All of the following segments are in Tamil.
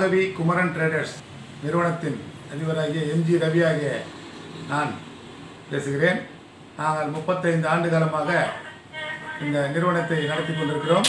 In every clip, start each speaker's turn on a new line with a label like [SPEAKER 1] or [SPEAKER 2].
[SPEAKER 1] ராகவி குமரன் ட்ரேடர்ஸ் நிறுவனத்தின் அதிபராகிய எம்ஜி ரவி ஆகிய நான் பேசுகிறேன் நாங்கள் முப்பத்தைந்து ஆண்டு காலமாக இந்த நிறுவனத்தை நடத்தி கொண்டிருக்கிறோம்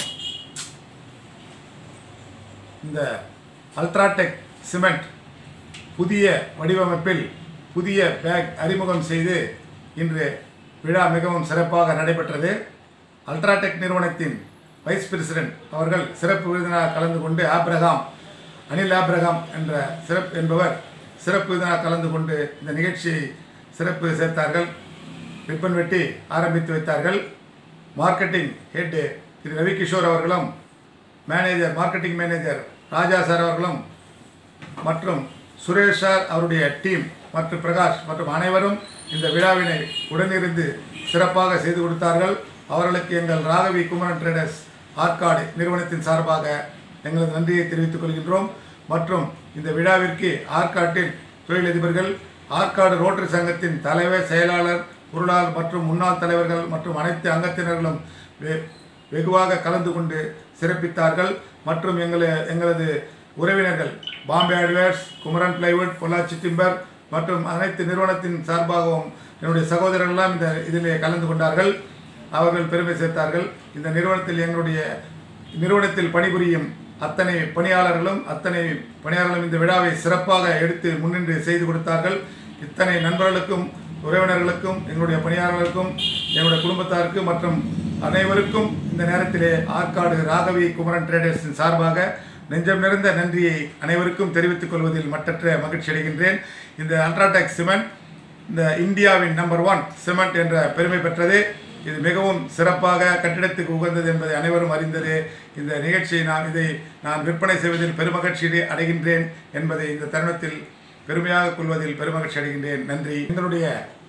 [SPEAKER 1] இந்த அல்ட்ராடெக் சிமெண்ட் புதிய வடிவமைப்பில் புதிய பேக் அறிமுகம் செய்து இன்று விழா மிகவும் சிறப்பாக நடைபெற்றது அல்ட்ராடெக் நிறுவனத்தின் வைஸ் பிரசிடென்ட் அவர்கள் சிறப்பு விருந்தினராக கலந்து கொண்டு ஆப்ரகாம் அனில் ஆப்ரகாம் என்ற சிறப்பு என்பவர் சிறப்பு விருந்தினராக கலந்து கொண்டு இந்த நிகழ்ச்சியை சிறப்பு சேர்த்தார்கள் ரிப்பன் வெட்டி ஆரம்பித்து வைத்தார்கள் மார்க்கெட்டிங் ஹெட் திரு ரவிகிஷோர் அவர்களும் manager marketing manager Raja sir அவர்களும் மற்றும் சுரேஷ் சார் அவருடைய டீம் மற்றும் பிரகாஷ் மற்றும் அனைவரும் இந்த விழாவினை உடனிருந்து சிறப்பாக செய்து கொடுத்தார்கள் அவர்களுக்கு எங்கள் ராகவி குமரன் ட்ரேடர்ஸ் ஆற்காடு நிறுவனத்தின் சார்பாக எங்களது நன்றியை தெரிவித்துக் கொள்கின்றோம் மற்றும் இந்த விழாவிற்கு ஆற்காட்டில் தொழிலதிபர்கள் ஆற்காடு ரோட்டரி சங்கத்தின் தலைவர் செயலாளர் பொருளாளர் மற்றும் முன்னாள் தலைவர்கள் மற்றும் அனைத்து அங்கத்தினர்களும் வெ- வெகுவாக கலந்து கொண்டு சிறப்பித்தார்கள் மற்றும் எங்களை எங்களது உறவினர்கள் Bombay hardwares Kumaran plywood Pollachi timber மற்றும் அனைத்து நிறுவனத்தின் சார்பாகவும் என்னுடைய சகோதரர்கள் எல்லாம் இந்த இதிலே கலந்து கொண்டார்கள் அவர்கள் பெருமை சேர்த்தார்கள் இந்த நிறுவனத்தில் எங்களுடைய நிறுவனத்தில் பணிபுரியும் அத்தனை பணியாளர்களும் அத்தனை பணியாளர்களும் இந்த விழாவை சிறப்பாக எடுத்து முன்னின்று செய்து கொடுத்தார்கள் இத்தனை நண்பர்களுக்கும் உறவினர்களுக்கும் எங்களுடைய பணியாளர்களுக்கும் எங்களுடைய குடும்பத்தாருக்கு மற்றும் அனைவருக்கும் இந்த நேரத்திலே ஆற்காடு ராகவி குமரன் ட்ரேடர்ஸின் சார்பாக நெஞ்சம் நிறைந்த நன்றியை அனைவருக்கும் தெரிவித்துக் கொள்வதில் மட்டற்ற மகிழ்ச்சி அடைகின்றேன் இந்த அல்ட்ராடெக் சிமெண்ட் இந்த இந்தியாவின் நம்பர் ஒன் சிமெண்ட் என்ற பெருமை பெற்றது இது மிகவும் சிறப்பாக கட்டிடத்துக்கு உகந்தது என்பதை அனைவரும் அறிந்தது இந்த நிகழ்ச்சியை நான் இதை நான் விற்பனை செய்வதில் பெருமகிழ்ச்சி அடைகின்றேன் என்பதை இந்த தருணத்தில் பெருமையாக கொள்வதில் பெருமகிழ்ச்சி அடைகின்றேன் நன்றி எங்களுடைய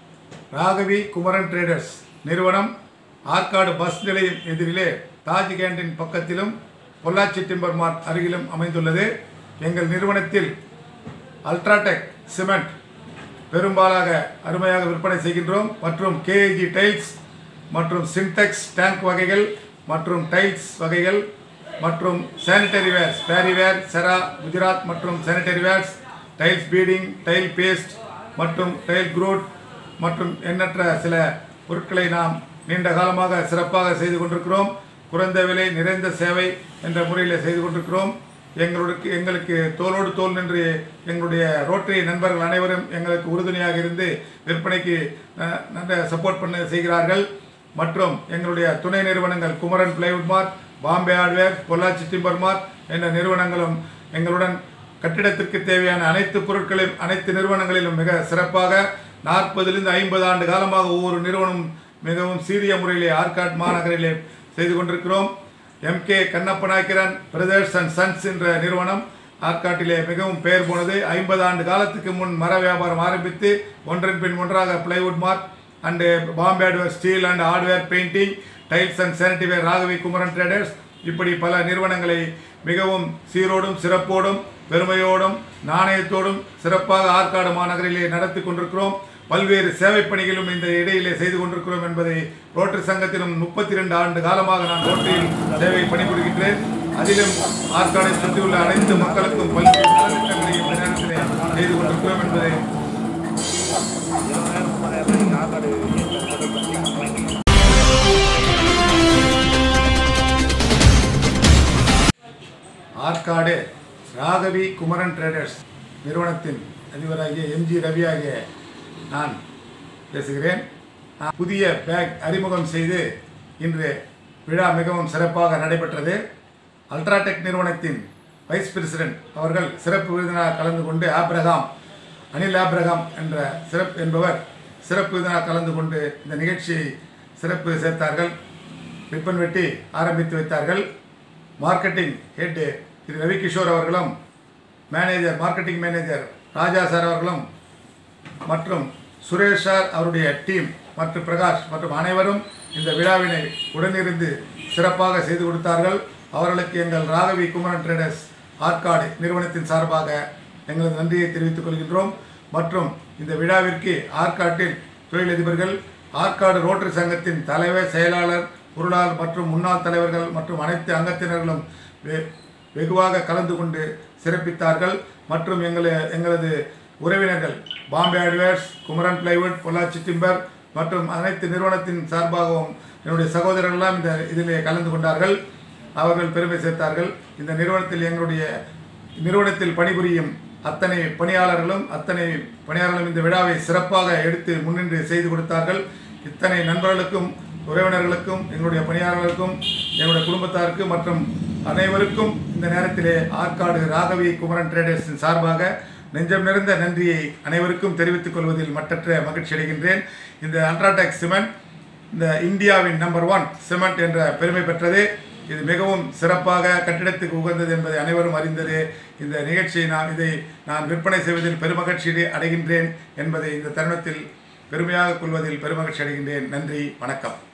[SPEAKER 1] ராகவி குமரன் ட்ரேடர்ஸ் நிறுவனம் ஆற்காடு பஸ் நிலையம் எதிரிலே தாஜ் கேண்டீன் பக்கத்திலும் பொள்ளாச்சி டிம்பர் மார்ட் அருகிலும் அமைந்துள்ளது எங்கள் நிறுவனத்தில் அல்ட்ராடெக் சிமெண்ட் பெரும்பாலாக அருமையாக விற்பனை செய்கின்றோம் மற்றும் கேஏஜி டைல்ஸ் மற்றும் சின்டெக்ஸ் டேங்க் வகைகள் மற்றும் டைல்ஸ் வகைகள் மற்றும் சானிட்டரி வேர்ஸ் பேரிவேர் செரா குஜராத் மற்றும் சானிட்டரி வேர்ஸ் டைல்ஸ் பீடிங் டைல் பேஸ்ட் மற்றும் டைல் குரூட் மற்றும் எண்ணற்ற சில பொருட்களை நாம் நீண்ட காலமாக சிறப்பாக செய்து கொண்டிருக்கிறோம் குறைந்த விலை நிறைந்த சேவை என்ற முறையில் செய்து கொண்டிருக்கிறோம் எங்களுக்கு எங்களுக்கு தோளோடு தோல் நின்று எங்களுடைய ரோட்டரி நண்பர்கள் அனைவரும் எங்களுக்கு உறுதுணையாக இருந்து விற்பனைக்கு அஹ், நல்ல சப்போர்ட் பண்ண செய்கிறார்கள் மற்றும் எங்களுடைய துணை நிறுவனங்கள் Kumaran plywood mart Bombay hardware Pollachi timber mart என்ற நிறுவனங்களும் எங்களுடன் கட்டிடத்திற்கு தேவையான அனைத்து பொருட்களையும் அனைத்து நிறுவனங்களிலும் மிக சிறப்பாக நாற்பதிலிருந்து ஐம்பது ஆண்டு காலமாக ஒவ்வொரு நிறுவனம் மிகவும் சீரிய முறையிலே ஆற்காட் மாநகரிலே செய்து கொண்டிருக்கிறோம் எம்கே கண்ணப்ப நாயக்கரன் பிரதர்ஸ் அண்ட் சன்ஸ் என்ற நிறுவனம் ஆற்காட்டிலே மிகவும் பெயர் போனது ஐம்பது ஆண்டு காலத்துக்கு முன் மர வியாபாரம் ஆரம்பித்து ஒன்றன் பின் ஒன்றாக plywood mart and Bombay hardware steel and hardware painting tiles and sanitaryware Raghavi Kumaran traders இப்படி பல நிறுவனங்களை மிகவும் சீரோடும் சிறப்போடும் பெருமையோடும் நாணயத்தோடும் சிறப்பாக ஆற்காடு மாநகரிலே நடத்தி கொண்டிருக்கிறோம் பல்வேறு சேவை பணிகளும் இந்த இடையிலே செய்து கொண்டிருக்கிறோம் என்பதை ரோட்டரி சங்கத்திலும் முப்பத்தி ரெண்டு ஆண்டு காலமாக நான் ரோட்டரியில் சேவை பணிபுரிகின்றேன் அதிலும் ஆற்காடை சுற்றியுள்ள அனைத்து மக்களுக்கும் பல்வேறு நலத்திட்டங்களையும் இந்த நேரத்திலே செய்து கொண்டிருக்கிறோம் என்பதை ஆற்காடு ராகவி குமரன் ட்ரேடர்ஸ் நிறுவனத்தின் அதிபராகிய எம்ஜி ரவி ஆகிய நான் பேசுகிறேன் நான் புதிய பேக் அறிமுகம் செய்து இன்று விழா மிகவும் சிறப்பாக நடைபெற்றது அல்ட்ராடெக் நிறுவனத்தின் வைஸ் பிரசிடென்ட் அவர்கள் சிறப்பு விருந்தினராக கலந்து கொண்டு ஆப்ரகாம் அனில் ஆப்ரகாம் என்ற சிறப்பு என்பவர் சிறப்பு விருந்தினராக கலந்து கொண்டு இந்த நிகழ்ச்சியை சிறப்பு சேர்த்தார்கள் ரிப்பன் வெட்டி ஆரம்பித்து வைத்தார்கள் மார்க்கெட்டிங் ஹெட் திரு ரவிகிஷோர் அவர்களும் manager marketing manager Raja sir அவர்களும் மற்றும் சுரேஷ் சார் அவருடைய டீம் மற்றும் பிரகாஷ் மற்றும் அனைவரும் இந்த விழாவினை உடனிருந்து சிறப்பாக செய்து கொடுத்தார்கள் அவர்களுக்கு எங்கள் ராகவி குமரன் ட்ரேடர்ஸ் ஆற்காடு நிறுவனத்தின் சார்பாக எங்களது நன்றியை தெரிவித்துக் கொள்கின்றோம் மற்றும் இந்த விழாவிற்கு ஆற்காட்டில் தொழிலதிபர்கள் ஆற்காடு ரோட்டரி சங்கத்தின் தலைவர் செயலாளர் பொருளாளர் மற்றும் முன்னாள் தலைவர்கள் மற்றும் அனைத்து அங்கத்தினர்களும் வெ- வெகுவாக கலந்து கொண்டு சிறப்பித்தார்கள் மற்றும் எங்கள எங்களது உறவினர்கள் Bombay hardwares Kumaran plywood Pollachi timber மற்றும் அனைத்து நிறுவனத்தின் சார்பாகவும் என்னுடைய சகோதரர்கள் எல்லாம் இந்த இதிலே கலந்து கொண்டார்கள் அவர்கள் பெருமை சேர்த்தார்கள் இந்த நிறுவனத்தில் எங்களுடைய நிறுவனத்தில் பணிபுரியும் அத்தனை பணியாளர்களும் அத்தனை பணியாளர்களும் இந்த விழாவை சிறப்பாக எடுத்து முன்னின்று செய்து கொடுத்தார்கள் இத்தனை நண்பர்களுக்கும் உறவினர்களுக்கும் எங்களுடைய பணியாளர்களுக்கும் எங்களுடைய குடும்பத்தாருக்கு மற்றும் அனைவருக்கும் இந்த நேரத்திலே ஆற்காடு ராகவி குமரன் ட்ரேடர்ஸின் சார்பாக நெஞ்சம் நிறைந்த நன்றியை அனைவருக்கும் தெரிவித்துக் கொள்வதில் மட்டற்ற மகிழ்ச்சி அடைகின்றேன் இந்த அல்ட்ராடெக் சிமெண்ட் இந்த இந்தியாவின் நம்பர் ஒன் சிமெண்ட் என்ற பெருமை பெற்றது இது மிகவும் சிறப்பாக கட்டிடத்துக்கு உகந்தது என்பதை அனைவரும் அறிந்தது இந்த நிகழ்ச்சியை நான் இதை நான் விற்பனை செய்வதில் பெருமகிழ்ச்சி அடைகின்றேன் என்பதை இந்த தருணத்தில் பெருமையாக கொள்வதில் பெருமகிழ்ச்சி அடைகின்றேன் நன்றி வணக்கம்